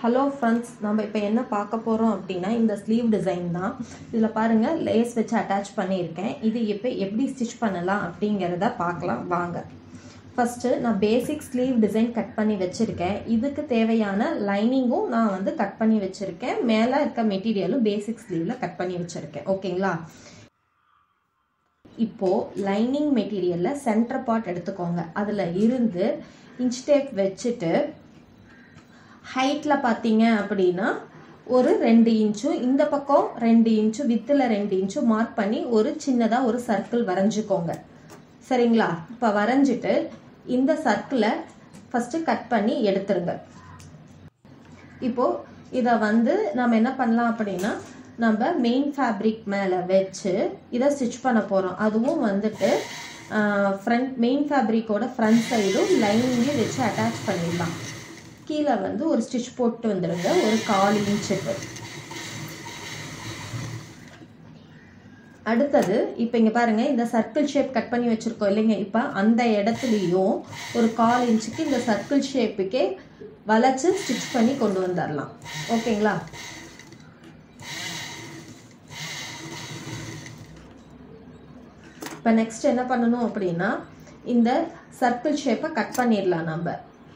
hello friends நம்ம இப்போ என்ன பார்க்க போகிறோம் அப்படின்னா இந்த ஸ்லீவ் டிசைன் தான் இதில் பாருங்கள் லேஸ் வச்சு அட்டாச் பண்ணியிருக்கேன் இது இப்போ எப்படி ஸ்டிச் பண்ணலாம் அப்படிங்கிறத பார்க்கலாம் வாங்க ஃபஸ்ட்டு நான் பேசிக் ஸ்லீவ் டிசைன் கட் பண்ணி வச்சுருக்கேன் இதுக்கு தேவையான லைனிங்கும் நான் வந்து கட் பண்ணி வச்சுருக்கேன் மேலே இருக்க மெட்டீரியலும் பேசிக் ஸ்லீவில் கட் பண்ணி வச்சுருக்கேன் ஓகேங்களா இப்போது லைனிங் மெட்டீரியலில் சென்டர் பார்ட் எடுத்துக்கோங்க அதில் இருந்து இன்ச் டேப் வச்சுட்டு ஹைட்டில் பார்த்தீங்க அப்படின்னா ஒரு ரெண்டு இன்ச்சும் இந்த பக்கம் ரெண்டு இன்ச்சும் வித்தில் ரெண்டு இன்ச்சும் மார்க் பண்ணி ஒரு சின்னதாக ஒரு சர்க்கிள் வரைஞ்சிக்கோங்க சரிங்களா இப்போ வரைஞ்சிட்டு இந்த சர்க்கிளை ஃபஸ்ட்டு கட் பண்ணி எடுத்துருங்க இப்போது இதை வந்து நம்ம என்ன பண்ணலாம் அப்படின்னா நம்ம மெயின் ஃபேப்ரிக் மேலே வச்சு இதை ஸ்டிச் பண்ண போகிறோம் அதுவும் வந்துட்டு ஃப்ரண்ட் மெயின் ஃபேப்ரிக்கோட ஃப்ரண்ட் சைடும் லைனிங்கே வச்சு அட்டாச் பண்ணிடலாம் கீழே வந்து ஒரு ஸ்டிச் போட்டு வந்துடுங்க ஒரு கால் இன்ச்சுக்கு அடுத்தது இப்போ இங்கே பாருங்கள் இந்த சர்க்கிள் ஷேப் கட் பண்ணி வச்சுருக்கோம் இல்லைங்க இப்போ அந்த இடத்துலையும் ஒரு கால் இன்ச்சுக்கு இந்த சர்க்கிள் ஷேப்புக்கே வளைச்சு ஸ்டிச் பண்ணி கொண்டு வந்துடலாம் ஓகேங்களா இப்போ நெக்ஸ்ட் என்ன பண்ணணும் அப்படின்னா இந்த சர்க்கிள் ஷேப்பை கட் பண்ணிடலாம் நம்ம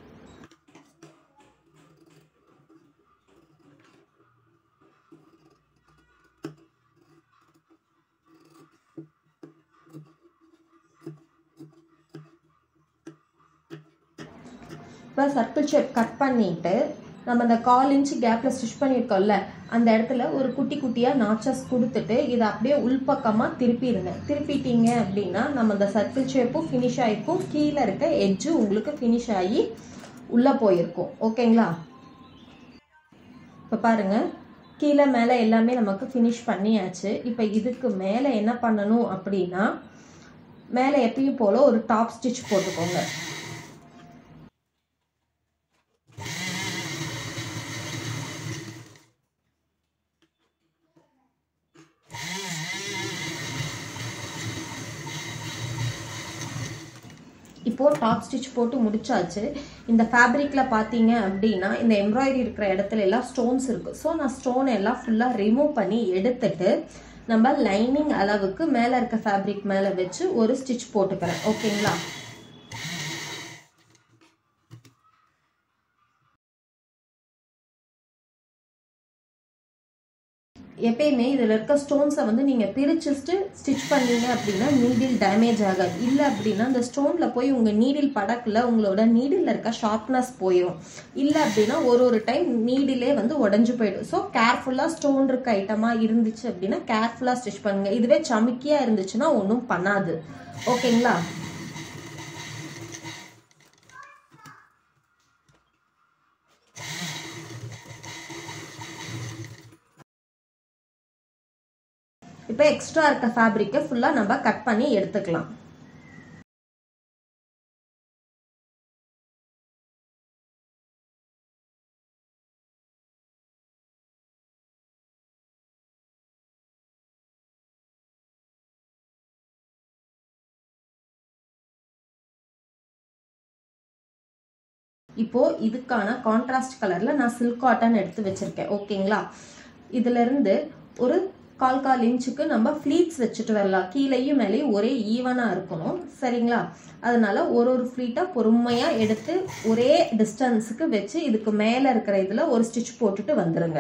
இப்போ சர்க்கிள் ஷேப் கட் பண்ணிவிட்டு நம்ம அந்த கால் இன்ச் கேப்பில் ஸ்டிச் பண்ணியிருக்கோம்ல அந்த இடத்துல ஒரு குட்டி குட்டியாக நாச்சஸ் கொடுத்துட்டு இதை அப்படியே உள்பக்கமாக திருப்பிடுங்க திருப்பிட்டீங்க அப்படின்னா நம்ம அந்த சர்க்கிள் ஷேப்பும் ஃபினிஷ் ஆகிருக்கும் கீழே இருக்க எட்ஜு உங்களுக்கு ஃபினிஷ் ஆகி உள்ளே போயிருக்கும் ஓகேங்களா இப்போ பாருங்கள் கீழே மேலே எல்லாமே நமக்கு ஃபினிஷ் பண்ணியாச்சு இப்போ இதுக்கு மேலே என்ன பண்ணணும் அப்படின்னா மேலே எப்பயும் போல் ஒரு டாப் ஸ்டிச் போட்டுக்கோங்க இப்போது டாப் ஸ்டிச் போட்டு முடிச்சாச்சு இந்த ஃபேப்ரிக்கில் பார்த்தீங்க அப்படின்னா இந்த எம்ப்ராய்டரி இருக்கிற இடத்துல எல்லாம் ஸ்டோன்ஸ் இருக்குது ஸோ நான் ஸ்டோன் எல்லாம் ஃபுல்லாக ரிமூவ் பண்ணி எடுத்துட்டு நம்ம லைனிங் அளவுக்கு மேலே இருக்க ஃபேப்ரிக் மேலே வச்சு ஒரு ஸ்டிச் போட்டுக்கிறேன் ஓகேங்களா எப்பயுமே இதில் இருக்க ஸ்டோன்ஸை வந்து நீங்கள் பிரிச்சுட்டு ஸ்டிச் பண்ணீங்க அப்படின்னா நீடில் டேமேஜ் ஆகாது இல்லை அப்படின்னா அந்த ஸ்டோனில் போய் உங்கள் நீடில் படக்கில் உங்களோட நீடில் இருக்க ஷார்ப்னஸ் போயிடும் இல்லை அப்படின்னா ஒரு ஒரு டைம் நீடிலே வந்து உடஞ்சி போயிடும் ஸோ கேர்ஃபுல்லாக ஸ்டோன் இருக்க ஐட்டமாக இருந்துச்சு அப்படின்னா கேர்ஃபுல்லாக ஸ்டிச் பண்ணுங்கள் இதுவே சமிக்கியாக இருந்துச்சுன்னா ஒன்றும் பண்ணாது ஓகேங்களா இப்போ எக்ஸ்ட்ரா இருக்க ஃபேப்ரிக்கை ஃபுல்லாக நம்ம கட் பண்ணி எடுத்துக்கலாம் இப்போ இதுக்கான கான்ட்ராஸ்ட் கலர்ல நான் சில்க் காட்டன் எடுத்து வச்சிருக்கேன் ஓகேங்களா இதுல இருந்து ஒரு கால் கால் இன்ச்சுக்கு நம்ம ஃப்ளீட்ஸ் வச்சுட்டு வரலாம் கீழேயும் மேலேயும் ஒரே ஈவனாக இருக்கணும் சரிங்களா அதனால ஒரு ஒரு ஃப்ளீட்டாக பொறுமையாக எடுத்து ஒரே டிஸ்டன்ஸுக்கு வச்சு இதுக்கு மேலே இருக்கிற இதில் ஒரு ஸ்டிச் போட்டுட்டு வந்துடுங்க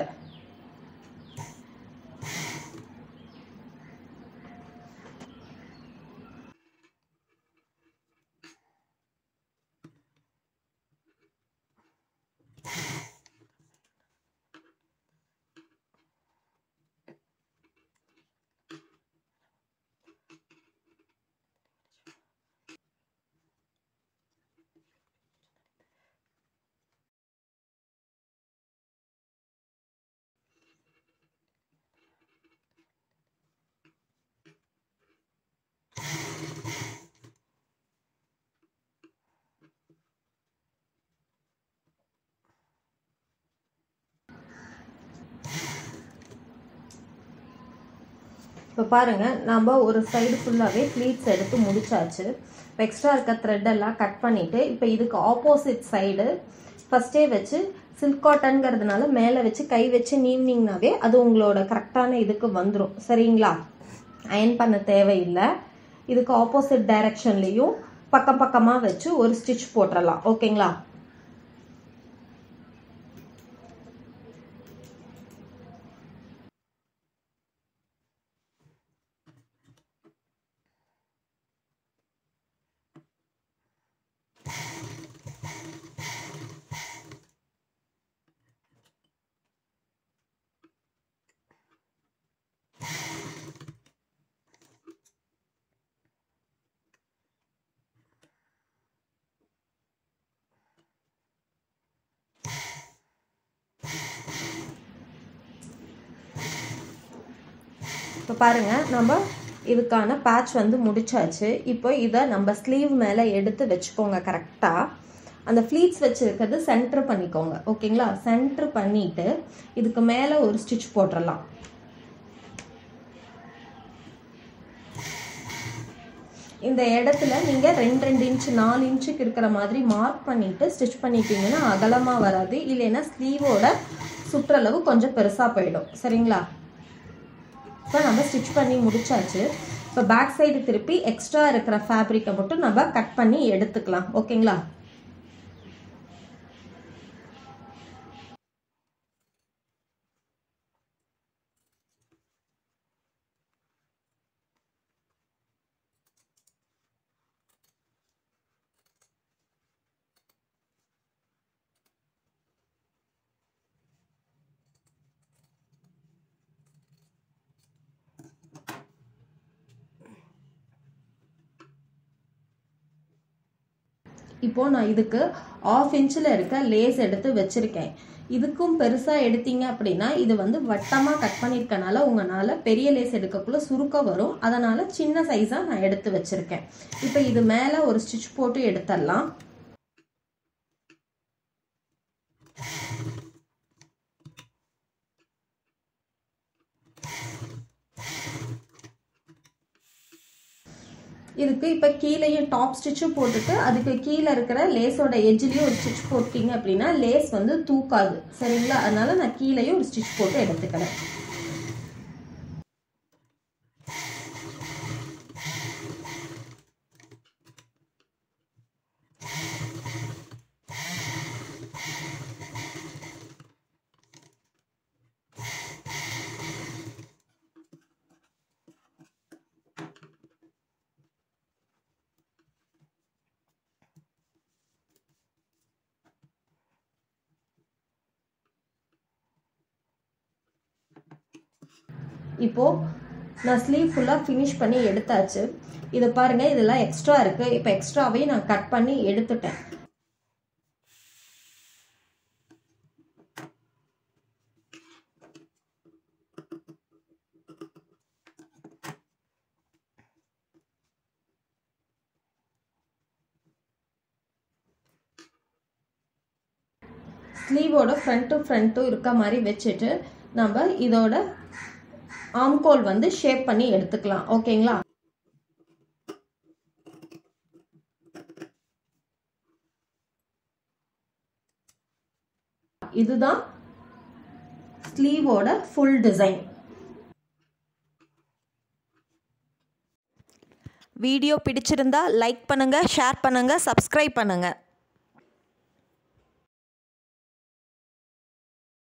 இப்போ பாருங்கள் நம்ம ஒரு சைடு ஃபுல்லாகவே ப்ளீட்ஸ் எடுத்து முடிச்சாச்சு எக்ஸ்ட்ரா இருக்க த்ரெட் எல்லாம் கட் பண்ணிவிட்டு இப்போ இதுக்கு ஆப்போசிட் சைடு ஃபஸ்ட்டே வச்சு சில்க் காட்டன்ங்கிறதுனால மேலே வச்சு கை வச்சு நீவினீங்கனாவே அது உங்களோட கரெக்டான இதுக்கு வந்துடும் சரிங்களா அயன் பண்ண தேவையில்லை இதுக்கு ஆப்போசிட் டைரக்ஷன்லேயும் பக்கம் பக்கமாக வச்சு ஒரு ஸ்டிச் போட்டுடலாம் ஓகேங்களா இப்போ பாருங்கள் நம்ம இதுக்கான பேட்ச் வந்து முடிச்சாச்சு இப்போ இதை நம்ம ஸ்லீவ் மேலே எடுத்து வச்சுக்கோங்க கரெக்டாக அந்த ஃப்ளீட்ஸ் வச்சுருக்கிறது சென்டர் பண்ணிக்கோங்க ஓகேங்களா சென்டர் பண்ணிவிட்டு இதுக்கு மேலே ஒரு ஸ்டிச் போட்டுடலாம் இந்த இடத்துல நீங்கள் ரெண்டு ரெண்டு இன்ச்சு நாலு இன்ச்சுக்கு இருக்கிற மாதிரி மார்க் பண்ணிவிட்டு ஸ்டிச் பண்ணிட்டீங்கன்னா அகலமாக வராது இல்லைன்னா ஸ்லீவோட சுற்றளவு கொஞ்சம் பெருசாக போயிடும் சரிங்களா இப்போ நம்ம ஸ்டிச் பண்ணி முடிச்சாச்சு இப்போ பேக் சைடு திருப்பி எக்ஸ்ட்ரா இருக்கிற ஃபேப்ரிக்கை மட்டும் நம்ம கட் பண்ணி எடுத்துக்கலாம் ஓகேங்களா இப்போ நான் இதுக்கு ஆஃப் இன்ச்சில் இருக்க லேஸ் எடுத்து வச்சிருக்கேன் இதுக்கும் பெருசாக எடுத்தீங்க அப்படின்னா இது வந்து வட்டமாக கட் பண்ணியிருக்கனால உங்களால் பெரிய லேஸ் எடுக்கக்குள்ள சுருக்கம் வரும் அதனால் சின்ன சைஸாக நான் எடுத்து வச்சுருக்கேன் இப்போ இது மேலே ஒரு ஸ்டிச் போட்டு எடுத்துடலாம் இதுக்கு இப்போ கீழேயும் டாப் ஸ்டிச்சும் போட்டுட்டு அதுக்கு கீழே இருக்கிற லேஸோட எஜ்ஜிலையும் ஒரு ஸ்டிச் போட்டிங்க அப்படின்னா லேஸ் வந்து தூக்காது சரிங்களா அதனால நான் கீழேயும் ஒரு ஸ்டிச் போட்டு எடுத்துக்கிறேன் இப்போது நான் ஸ்லீவ் ஃபுல்லாக ஃபினிஷ் பண்ணி எடுத்தாச்சு இதை பாருங்கள் இதெல்லாம் எக்ஸ்ட்ரா இருக்குது இப்போ எக்ஸ்ட்ராவே நான் கட் பண்ணி எடுத்துட்டேன் ஸ்லீவோட ஃப்ரண்ட்டும் ஃப்ரண்ட்டும் இருக்க மாதிரி வச்சுட்டு நம்ம இதோட ஆம்கோல் வந்து ஷேப் பண்ணி எடுத்துக்கலாம் ஓகேங்களா இதுதான் ஸ்லீவோட ஃபுல் டிசைன் வீடியோ பிடிச்சிருந்தா லைக் பண்ணுங்கள் ஷேர் பண்ணுங்கள் சப்ஸ்கிரைப் பண்ணுங்கள்